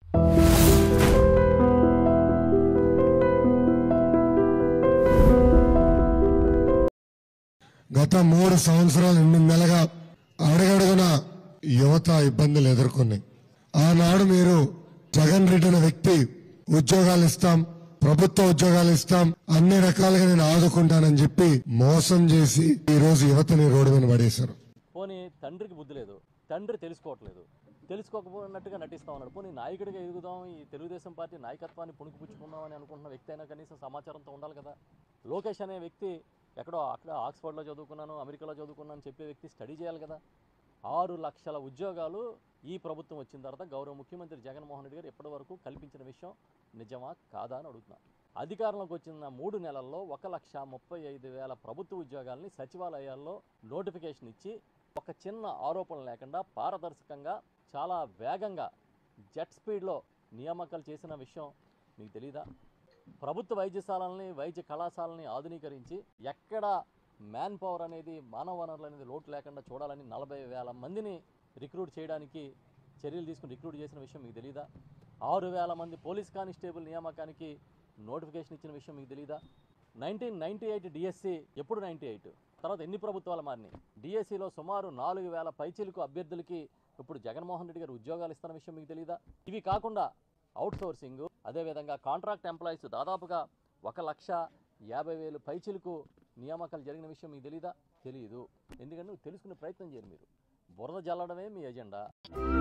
గత మూడు సంవత్సరాలు ఎనిమిది నెలగా అడగడుగున యువత ఇబ్బందులు ఎదుర్కొన్నాయి ఆనాడు మీరు జగన్ రెడ్డి అనే వ్యక్తి ఉద్యోగాలు ఇస్తాం ప్రభుత్వ ఉద్యోగాలు ఇస్తాం అన్ని రకాలుగా నేను ఆదుకుంటానని చెప్పి మోసం చేసి ఈ రోజు యువతని రోడ్డు మీద పడేశారు పోనీ తండ్రికి బుద్ధి లేదు తండ్రి తెలుసుకోవట్లేదు తెలుసుకోకపోయినట్టుగా నటిస్తా ఉన్నాడు పోనీ నాయకుడిగా ఎదుగుదాం ఈ తెలుగుదేశం పార్టీ నాయకత్వాన్ని పుణుకుపుచ్చుకుందాం అని అనుకుంటున్న వ్యక్తి అయినా కనీసం సమాచారంతో ఉండాలి కదా లోకేష్ అనే వ్యక్తి ఎక్కడో అక్కడ ఆక్స్ఫర్డ్లో చదువుకున్నాను అమెరికాలో చదువుకున్నాను అని చెప్పే వ్యక్తి స్టడీ చేయాలి కదా ఆరు లక్షల ఉద్యోగాలు ఈ ప్రభుత్వం వచ్చిన తర్వాత గౌరవ ముఖ్యమంత్రి జగన్మోహన్ రెడ్డి గారు ఇప్పటి వరకు కల్పించిన విషయం నిజమా కాదా అని అడుగుతున్నా అధికారంలోకి వచ్చిన మూడు నెలల్లో ఒక లక్ష ముప్పై ఐదు వేల ప్రభుత్వ ఉద్యోగాల్ని సచివాలయాల్లో నోటిఫికేషన్ ఇచ్చి ఒక చిన్న ఆరోపణ లేకుండా పారదర్శకంగా చాలా వేగంగా జెట్ స్పీడ్లో నియామకాలు చేసిన విషయం మీకు తెలీదా ప్రభుత్వ వైద్యశాలల్ని వైద్య కళాశాలని ఆధునీకరించి ఎక్కడ మ్యాన్ పవర్ అనేది మానవ వనరులు అనేది లోటు లేకుండా చూడాలని నలభై వేల మందిని రిక్రూట్ చేయడానికి చర్యలు తీసుకుని రిక్రూట్ చేసిన విషయం మీకు తెలీదా ఆరు వేల మంది పోలీస్ కానిస్టేబుల్ నియామకానికి నోటిఫికేషన్ ఇచ్చిన విషయం మీకు తెలీదా నైన్టీన్ నైన్టీ ఎయిట్ డిఎస్సి ఎప్పుడు నైన్టీ ఎయిట్ తర్వాత ఎన్ని ప్రభుత్వాలు మారినాయి డిఎస్సిలో సుమారు నాలుగు వేల పైచీలకు అభ్యర్థులకి ఇప్పుడు జగన్మోహన్ రెడ్డి గారు ఉద్యోగాలు ఇస్తున్న విషయం మీకు తెలీదా ఇవి కాకుండా అవుట్ సోర్సింగ్ అదేవిధంగా కాంట్రాక్ట్ ఎంప్లాయీస్ దాదాపుగా ఒక లక్ష యాభై వేలు పైచీలకు నియామకాలు జరిగిన విషయం మీకు తెలీదా తెలియదు ఎందుకంటే నువ్వు తెలుసుకునే ప్రయత్నం చేయరు మీరు బురద జల్లడమే మీ ఎజెండా